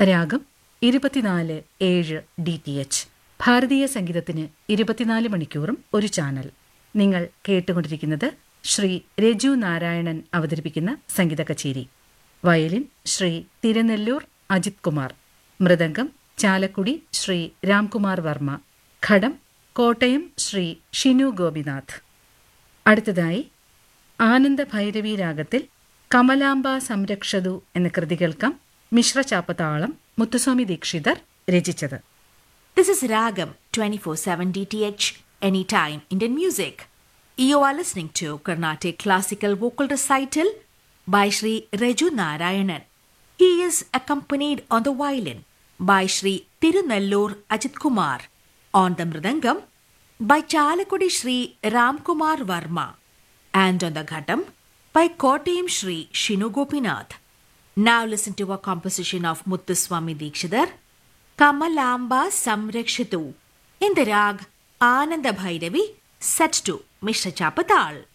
രാഗം ഇരുപത്തിനാല് ഏഴ് ഡി ടി എച്ച് ഭാരതീയ സംഗീതത്തിന് ഇരുപത്തിനാല് മണിക്കൂറും ഒരു ചാനൽ നിങ്ങൾ കേട്ടുകൊണ്ടിരിക്കുന്നത് ശ്രീ രജു നാരായണൻ അവതരിപ്പിക്കുന്ന സംഗീത കച്ചേരി വയലിൻ ശ്രീ തിരുനെല്ലൂർ അജിത് കുമാർ മൃദംഗം ചാലക്കുടി ശ്രീ രാംകുമാർ വർമ്മ ഘടം കോട്ടയം ശ്രീ ഷിനു ഗോപിനാഥ് അടുത്തതായി ആനന്ദ ഭൈരവി രാഗത്തിൽ കമലാംബ സംരക്ഷതു എന്ന കൃതി കേൾക്കാം മിശ്രചാപ്പത്താളം മുത്തുസ്വാമി ദീക്ഷിതർ രചിച്ചത് This is Ragam 24/7 DTH Anytime Indian Music. You are listening to Carnatic Classical Vocal Recital by Sri Raju Narayanan. He is accompanied on the violin by Sri Tirunallur Ajit Kumar, on the mridangam by Chalakudi Sri Ramkumar Varma, and on the ghatam by Kottayam Sri Shinu Gopinath. Now listen to a composition of Muthuswami Dikshidhar, Kamalamba Samrakshitu in the rag Ananda Bhairavi set to Mishra Chapatal.